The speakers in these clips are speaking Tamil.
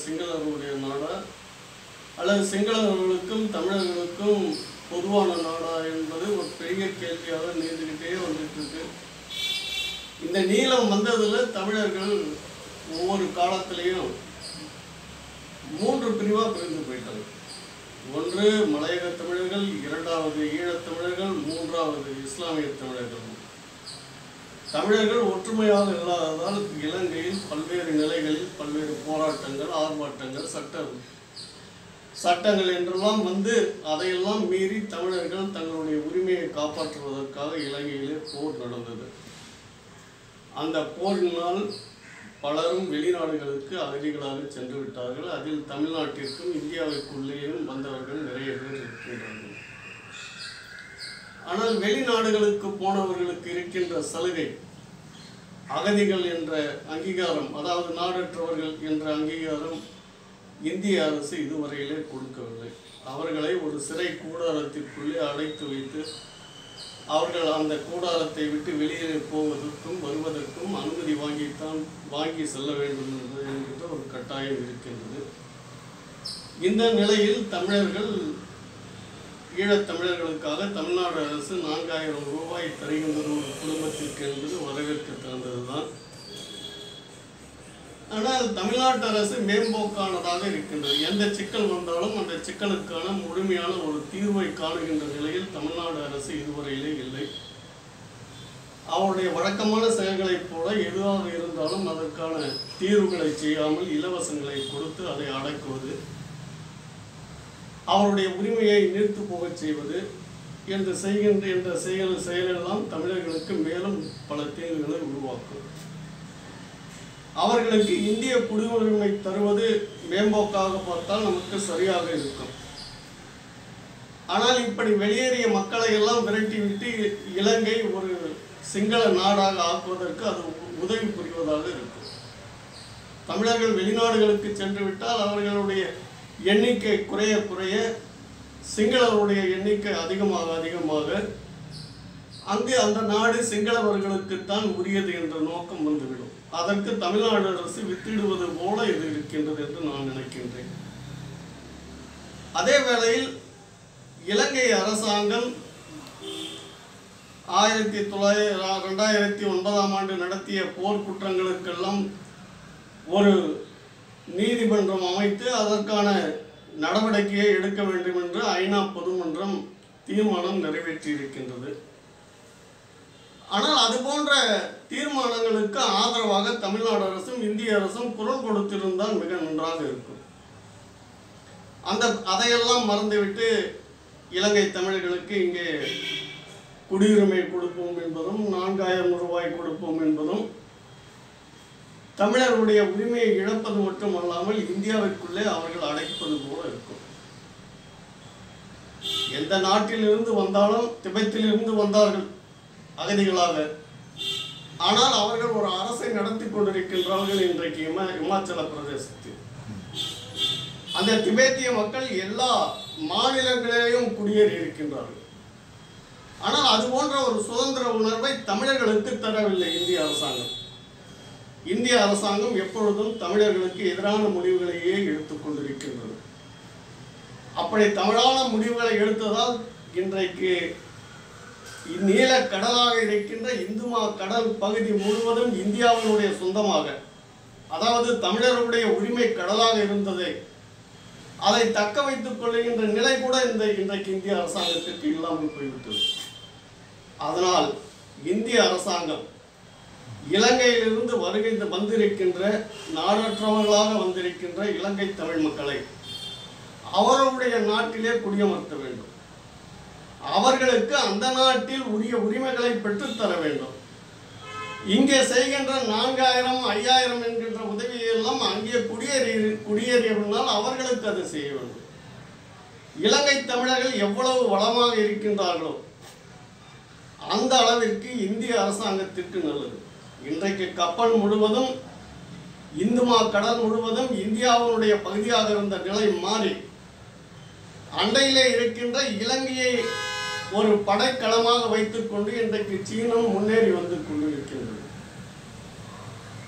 சிங்களர்களுடைய நாடா அல்லது சிங்களவர்களுக்கும் தமிழர்களுக்கும் பொதுவான நாடா என்பது ஒரு பெரிய கேள்வியாக நீண்டுக்கிட்டே வந்துட்டு இருக்கு இந்த நீளம் வந்ததுல தமிழர்கள் ஒவ்வொரு காலத்திலையும் மூன்று பிரிவா பிரிந்து போயிட்டாங்க ஒன்று மலையக தமிழர்கள் இரண்டாவது ஈழத் தமிழர்கள் மூன்றாவது இஸ்லாமிய தமிழர்கள் தமிழர்கள் ஒற்றுமையாக இல்லாததால் இலங்கையில் பல்வேறு நிலைகளில் பல்வேறு போராட்டங்கள் ஆர்ப்பாட்டங்கள் சட்ட சட்டங்கள் என்றெல்லாம் வந்து அதையெல்லாம் மீறி தமிழர்கள் தங்களுடைய உரிமையை காப்பாற்றுவதற்காக இலங்கையிலே போர் நடந்தது அந்த போரினால் பலரும் வெளிநாடுகளுக்கு அகதிகளாக சென்று விட்டார்கள் அதில் தமிழ்நாட்டிற்கும் இந்தியாவிற்குள்ளேயும் வந்தவர்கள் நிறைய பேர் இருக்கின்றார்கள் ஆனால் வெளிநாடுகளுக்கு போனவர்களுக்கு இருக்கின்ற சலுகை அகதிகள் என்ற அங்கீகாரம் அதாவது நாடற்றவர்கள் என்ற அங்கீகாரம் இந்திய அரசு இதுவரையிலே கொடுக்கவில்லை அவர்களை ஒரு சிறை கூடாரத்திற்குள்ளே அடைத்து வைத்து அவர்கள் அந்த கூடாரத்தை விட்டு வெளியே போவதற்கும் வருவதற்கும் அனுமதி வாங்கித்தான் வாங்கி செல்ல வேண்டும் என்று என்கின்ற ஒரு கட்டாயம் இருக்கின்றது இந்த நிலையில் தமிழர்கள் ஈழத் தமிழர்களுக்காக தமிழ்நாடு அரசு நான்காயிரம் ரூபாய் தருகின்றது ஒரு குடும்பத்திற்கு என்பது வரவேற்க தகுந்ததுதான் ஆனால் தமிழ்நாட்டு அரசு மேம்போக்கானதாக இருக்கின்றது எந்த சிக்கல் வந்தாலும் அந்த சிக்கலுக்கான முழுமையான ஒரு தீர்வை காணுகின்ற நிலையில் தமிழ்நாடு அரசு இதுவரையிலே இல்லை அவருடைய வழக்கமான செயல்களைப் போல எதுவாக இருந்தாலும் அதற்கான தீர்வுகளை செய்யாமல் இலவசங்களை கொடுத்து அதை அடக்குவது அவருடைய உரிமையை நீர்த்து போகச் செய்வது என்று செய்கின்ற என்ற செயல் செயலெல்லாம் தமிழர்களுக்கு மேலும் பல தீங்குகளை உருவாக்கும் அவர்களுக்கு இந்திய குடியுரிமை தருவது மேம்போக்காக பார்த்தால் நமக்கு சரியாக இருக்கும் ஆனால் இப்படி வெளியேறிய மக்களை எல்லாம் விரட்டிவிட்டு இலங்கை ஒரு சிங்கள நாடாக ஆக்குவதற்கு அது உ- உதவி புரிவதாக இருக்கும் தமிழர்கள் வெளிநாடுகளுக்கு சென்று விட்டால் அவர்களுடைய எண்ணிக்கை குறைய குறைய சிங்களவருடைய எண்ணிக்கை அதிகமாக அதிகமாக அங்கு அந்த நாடு சிங்களவர்களுக்குத்தான் உரியது என்ற நோக்கம் வந்துவிடும் அதற்கு தமிழ்நாடு அரசு வித்திடுவது போல இது இருக்கின்றது என்று நான் நினைக்கின்றேன் அதே வேளையில் இலங்கை அரசாங்கம் ஆயிரத்தி தொள்ளாயிரம் ரெண்டாயிரத்தி ஒன்பதாம் ஆண்டு நடத்திய போர் குற்றங்களுக்கெல்லாம் ஒரு நீதிமன்றம் அமைத்து அதற்கான நடவடிக்கையை எடுக்க வேண்டும் என்று ஐநா பொதுமன்றம் தீர்மானம் நிறைவேற்றியிருக்கின்றது ஆனால் அது போன்ற தீர்மானங்களுக்கு ஆதரவாக தமிழ்நாடு அரசும் இந்திய அரசும் குரல் கொடுத்திருந்தால் மிக நன்றாக இருக்கும் அந்த அதையெல்லாம் மறந்துவிட்டு இலங்கை தமிழர்களுக்கு இங்கே குடியுரிமை கொடுப்போம் என்பதும் நான்காயிரம் ரூபாய் கொடுப்போம் என்பதும் தமிழர்களுடைய உரிமையை இழப்பது மட்டுமல்லாமல் இந்தியாவிற்குள்ளே அவர்கள் அடைப்பது போல இருக்கும் எந்த நாட்டிலிருந்து வந்தாலும் திபெத்திலிருந்து வந்தார்கள் அகதிகளாக ஆனால் அவர்கள் ஒரு அரசை நடத்தி கொண்டிருக்கின்றார்கள் இன்றைக்கு இம இமாச்சல பிரதேசத்தில் அந்த திபெத்திய மக்கள் எல்லா மாநிலங்களிலேயும் குடியேறி இருக்கின்றார்கள் ஆனால் அது போன்ற ஒரு சுதந்திர உணர்வை தமிழர்களுக்கு தரவில்லை இந்திய அரசாங்கம் இந்திய அரசாங்கம் எப்பொழுதும் தமிழர்களுக்கு எதிரான முடிவுகளையே எடுத்துக் கொண்டிருக்கின்றது அப்படி தமிழான முடிவுகளை எடுத்ததால் இன்றைக்கு நீல கடலாக இருக்கின்ற இந்துமா கடல் பகுதி முழுவதும் இந்தியாவினுடைய சொந்தமாக அதாவது தமிழர்களுடைய உரிமை கடலாக இருந்ததை அதை தக்க வைத்துக் கொள்ளுகின்ற நிலை கூட இந்த இன்றைக்கு இந்திய அரசாங்கத்திற்கு இல்லாமல் போய்விட்டது அதனால் இந்திய அரசாங்கம் இலங்கையிலிருந்து வருகை வந்திருக்கின்ற நாடற்றவர்களாக வந்திருக்கின்ற இலங்கை தமிழ் மக்களை அவர்களுடைய நாட்டிலே குடியமர்த்த வேண்டும் அவர்களுக்கு அந்த நாட்டில் உரிய உரிமைகளை பெற்றுத்தர வேண்டும் இங்கே செய்கின்ற நான்காயிரம் ஐயாயிரம் என்கின்ற உதவியெல்லாம் அங்கே குடியேறி குடியேறியவனால் அவர்களுக்கு அதை செய்ய வேண்டும் இலங்கை தமிழர்கள் எவ்வளவு வளமாக இருக்கின்றார்களோ அந்த அளவிற்கு இந்திய அரசாங்கத்திற்கு நல்லது இன்றைக்கு கப்பல் முழுவதும் இந்துமா கடல் முழுவதும் இந்தியாவினுடைய பகுதியாக இருந்த நிலை மாறி அண்டையிலே இருக்கின்ற இலங்கையை ஒரு படைக்களமாக வைத்துக்கொண்டு இன்றைக்கு சீனம் முன்னேறி வந்து கொண்டிருக்கின்றது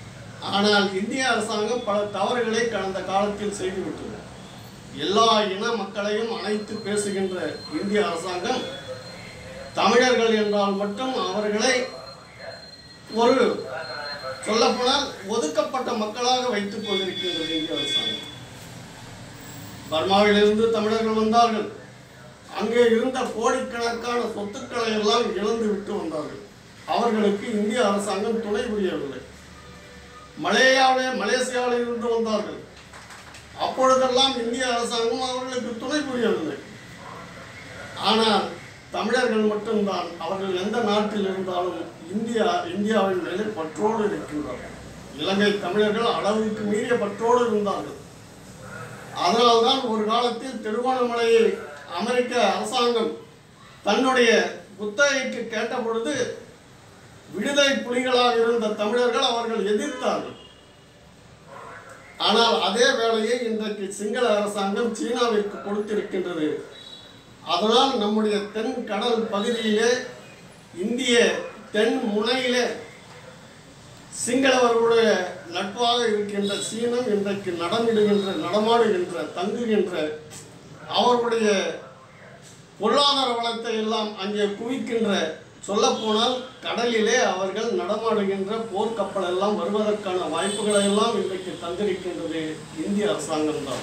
ஆனால் இந்திய அரசாங்கம் பல தவறுகளை கடந்த காலத்தில் செய்துவிட்டது எல்லா இன மக்களையும் அழைத்து பேசுகின்ற இந்திய அரசாங்கம் தமிழர்கள் என்றால் மட்டும் அவர்களை ஒரு சொல்லப்போனால் ஒதுக்கப்பட்ட மக்களாக வைத்துக் கொண்டிருக்கின்றது இந்திய அரசாங்கம் பர்மாவிலிருந்து தமிழர்கள் வந்தார்கள் அங்கே இருந்த கோடிக்கணக்கான சொத்துக்களை எல்லாம் இழந்து விட்டு வந்தார்கள் அவர்களுக்கு இந்திய அரசாங்கம் துணை புரியவில்லை மலேயாவிலே மலேசியாவில் இருந்து வந்தார்கள் அப்பொழுதெல்லாம் இந்திய அரசாங்கம் அவர்களுக்கு துணை புரியவில்லை ஆனால் தமிழர்கள் மட்டும்தான் அவர்கள் எந்த நாட்டில் இருந்தாலும் இந்தியா இந்தியாவின் மேலே பற்றோடு இருக்கின்றார்கள் இலங்கை தமிழர்கள் அளவுக்கு மீறிய பற்றோடு இருந்தார்கள் அதனால்தான் ஒரு காலத்தில் திருவோணமலையை அமெரிக்க அரசாங்கம் தன்னுடைய குத்தகைக்கு கேட்ட பொழுது விடுதலை புலிகளாக இருந்த தமிழர்கள் அவர்கள் எதிர்த்தார்கள் ஆனால் அதே வேளையை இன்றைக்கு சிங்கள அரசாங்கம் சீனாவிற்கு கொடுத்திருக்கின்றது அதனால் நம்முடைய தென் கடல் பகுதியிலே இந்திய தென் முனையிலே சிங்களவர்களுடைய நட்பாக இருக்கின்ற சீனம் இன்றைக்கு நடமிடுகின்ற நடமாடுகின்ற தங்குகின்ற அவர்களுடைய பொருளாதார வளத்தை எல்லாம் அங்கே குவிக்கின்ற சொல்லப்போனால் கடலிலே அவர்கள் நடமாடுகின்ற போர்க்கப்பல் எல்லாம் வருவதற்கான வாய்ப்புகளை எல்லாம் இன்றைக்கு தந்திருக்கின்றது இந்திய அரசாங்கம்தான்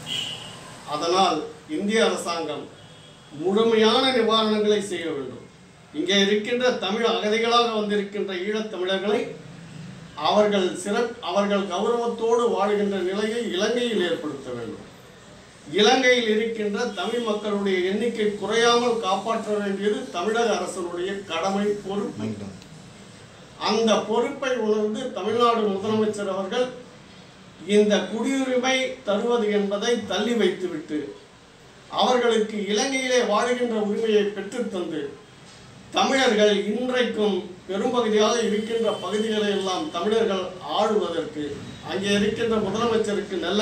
அதனால் இந்திய அரசாங்கம் முழுமையான நிவாரணங்களை செய்ய வேண்டும் இங்கே இருக்கின்ற தமிழ் அகதிகளாக வந்திருக்கின்ற ஈழத் தமிழர்களை அவர்கள் சிறப் அவர்கள் கௌரவத்தோடு வாழுகின்ற நிலையை இலங்கையில் ஏற்படுத்த வேண்டும் இலங்கையில் இருக்கின்ற தமிழ் மக்களுடைய எண்ணிக்கை குறையாமல் காப்பாற்ற வேண்டியது தமிழக அரசனுடைய கடமை பொறுப்பு அந்த பொறுப்பை உணர்ந்து தமிழ்நாடு முதலமைச்சர் அவர்கள் இந்த குடியுரிமை தருவது என்பதை தள்ளி வைத்துவிட்டு அவர்களுக்கு இலங்கையிலே வாழுகின்ற உரிமையை பெற்றுத்தந்து தமிழர்கள் இன்றைக்கும் பெரும்பகுதியாக இருக்கின்ற பகுதிகளை எல்லாம் தமிழர்கள் ஆளுவதற்கு அங்கே இருக்கின்ற முதலமைச்சருக்கு நல்ல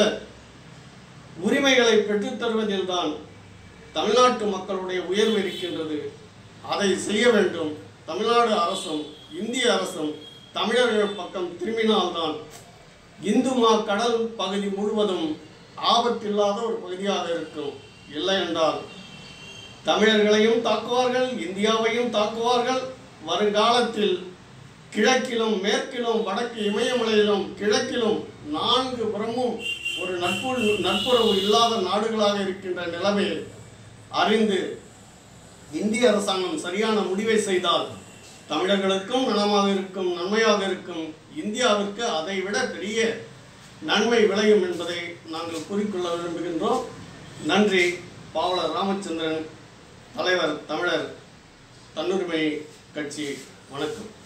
உரிமைகளை பெற்றுத் தருவதில்தான் தமிழ்நாட்டு மக்களுடைய உயர்வு இருக்கின்றது அதை செய்ய வேண்டும் தமிழ்நாடு அரசும் இந்திய அரசும் தமிழர்கள் பக்கம் திரும்பினால்தான் இந்து மா கடல் பகுதி முழுவதும் ஆபத்தில்லாத ஒரு பகுதியாக இருக்கும் இல்லை என்றால் தமிழர்களையும் தாக்குவார்கள் இந்தியாவையும் தாக்குவார்கள் வருங்காலத்தில் கிழக்கிலும் மேற்கிலும் வடக்கு இமயமலையிலும் கிழக்கிலும் நான்கு புறமும் ஒரு நட்பு நட்புறவு இல்லாத நாடுகளாக இருக்கின்ற நிலைமையை அறிந்து இந்திய அரசாங்கம் சரியான முடிவை செய்தால் தமிழர்களுக்கும் நலமாக இருக்கும் நன்மையாக இருக்கும் இந்தியாவிற்கு அதைவிட பெரிய நன்மை விளையும் என்பதை நாங்கள் கூறிக்கொள்ள விரும்புகின்றோம் நன்றி பாவலர் ராமச்சந்திரன் தலைவர் தமிழர் தன்னுரிமை கட்சி வணக்கம்